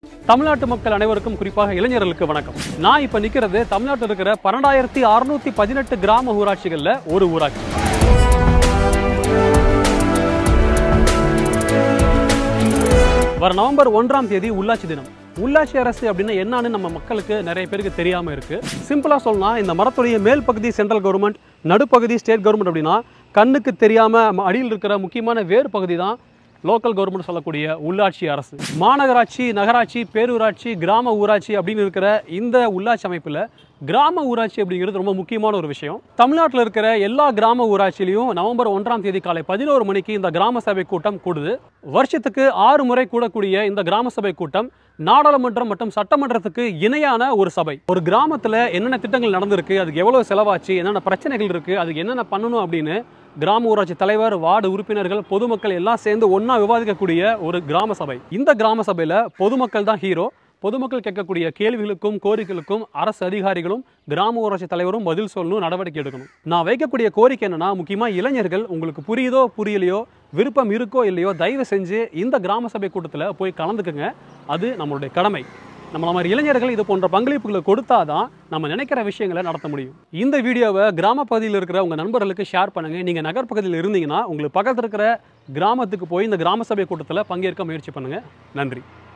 தமிழ்நாட்டு மக்கள் அனைவருக்கும் குறிப்பாக இளைஞர்களுக்கு வணக்கம் நான் இப்ப நிக்கிறது தமிழ்நாட்டில் இருக்கிற பன்னெண்டாயிரத்தி அறுநூத்தி பதினெட்டு கிராம ஊராட்சிகள்ல ஒரு ஊராட்சி வர நவம்பர் ஒன்றாம் தேதி உள்ளாட்சி தினம் உள்ளாட்சி அரசு அப்படின்னா என்னன்னு நம்ம மக்களுக்கு நிறைய பேருக்கு தெரியாம இருக்கு சிம்பிளா சொல்லலாம் இந்த மரத்துடைய மேல் பகுதி சென்ட்ரல் கவர்மெண்ட் நடுப்பகுதி ஸ்டேட் கவர்மெண்ட் அப்படின்னா கண்ணுக்கு தெரியாம ம- அடியில் இருக்கிற முக்கியமான வேறு பகுதி தான் லோக்கல் கவர்மெண்ட் சொல்லக்கூடிய உள்ளாட்சி அரசு மாநகராட்சி நகராட்சி பேரூராட்சி கிராம ஊராட்சி அப்படின்னு இருக்கிற இந்த உள்ளாட்சி அமைப்பில் கிராம ஊராட்சி அப்படிங்கிறது ரொம்ப முக்கியமான ஒரு விஷயம் தமிழ்நாட்டில் இருக்கிற எல்லா கிராம ஊராட்சியிலையும் நவம்பர் ஒன்றாம் தேதி காலை பதினோரு மணிக்கு இந்த கிராம சபை கூட்டம் கூடுது வருஷத்துக்கு ஆறு முறை கூடக்கூடிய இந்த கிராம சபை கூட்டம் நாடாளுமன்றம் மற்றும் சட்டமன்றத்துக்கு இணையான ஒரு சபை ஒரு கிராமத்தில் என்னென்ன திட்டங்கள் நடந்திருக்கு அதுக்கு எவ்வளவு செலவாச்சு என்னென்ன பிரச்சனைகள் இருக்கு அதுக்கு என்னென்ன பண்ணணும் அப்படின்னு கிராம ஊராட்சி தலைவர் வார்டு உறுப்பினர்கள் பொதுமக்கள் எல்லாம் சேர்ந்து ஒண்ணா விவாதிக்கக்கூடிய ஒரு கிராம சபை இந்த கிராம சபையில பொதுமக்கள் தான் ஹீரோ பொதுமக்கள் கேட்கக்கூடிய கேள்விகளுக்கும் கோரிக்கைகளுக்கும் அரசு அதிகாரிகளும் கிராம ஊராட்சி தலைவரும் பதில் சொல்லணும் நடவடிக்கை எடுக்கணும் நான் வைக்கக்கூடிய கோரிக்கை என்னன்னா முக்கியமா இளைஞர்கள் உங்களுக்கு புரியுதோ புரியலையோ விருப்பம் இருக்கோ இல்லையோ தயவு செஞ்சு இந்த கிராம சபை கூட்டத்தில் போய் கலந்துக்குங்க அது நம்மளுடைய கடமை நம்மள மாதிரி இளைஞர்கள் இது போன்ற பங்களிப்புகளை கொடுத்தாதான் நம்ம நினைக்கிற விஷயங்களை நடத்த முடியும் இந்த வீடியோவை கிராம பகுதியில் இருக்கிற உங்க நண்பர்களுக்கு ஷேர் பண்ணுங்க நீங்க நகர்ப்பகுதியில் இருந்தீங்கன்னா உங்களுக்கு பக்கத்தில் இருக்கிற கிராமத்துக்கு போய் இந்த கிராம சபை கூட்டத்தில் பங்கேற்க முயற்சி பண்ணுங்க நன்றி